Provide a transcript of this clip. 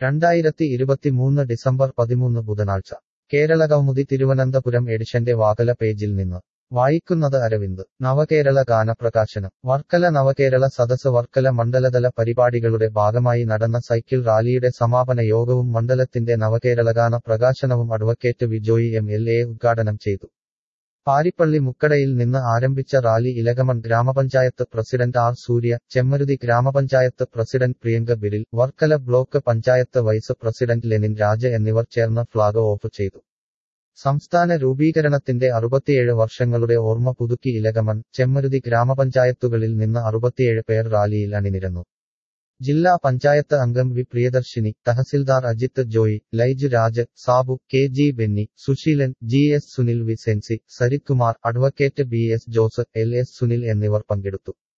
രണ്ടായിരത്തി ഇരുപത്തിമൂന്ന് ഡിസംബർ പതിമൂന്ന് ബുധനാഴ്ച കേരളകൗമുദി തിരുവനന്തപുരം എഡിഷന്റെ വാകല പേജിൽ നിന്ന് വായിക്കുന്നത് അരവിന്ദ് നവകേരള ഗാനപ്രകാശനം വർക്കല നവകേരള സദസ് വർക്കല മണ്ഡലതല പരിപാടികളുടെ ഭാഗമായി നടന്ന സൈക്കിൾ റാലിയുടെ സമാപന യോഗവും മണ്ഡലത്തിന്റെ നവകേരളഗാന പ്രകാശനവും advocate Vijoy M L A ഉദ്ഘാടനം ചെയ്തു പാരിപ്പള്ളി മുക്കടയിൽ നിന്ന് ആരംഭിച്ച റാലി ഇലകമൺ ഗ്രാമപഞ്ചായത്ത് പ്രസിഡന്റ് ആർ സൂര്യ ചെമ്മരുതി ഗ്രാമപഞ്ചായത്ത് president Priyanka Biril Varkala block panchayat vice president Lenin Raja എന്നിവർ ചേർന്ന് ഫ്ളാഗ് ഓഫ് ചെയ്തു സംസ്ഥാന രൂപീകരണത്തിന്റെ അറുപത്തിയേഴ് വർഷങ്ങളുടെ ഓർമ്മ പുതുക്കി ഇലകമൺ ചെമ്മരുതി ഗ്രാമപഞ്ചായത്തുകളിൽ നിന്ന് അറുപത്തിയേഴ് പേർ റാലിയിൽ അണിനിരന്നു ജില്ലാ പഞ്ചായത്ത് അംഗം വി പ്രിയദർശിനി തഹസിൽദാർ Ajith Joy Laij Raj Sabu K G Benny Susheelan G S Sunil V Sency Sarithkumar advocate B S Jose L S Sunil എന്നിവർ പങ്കെടുത്തു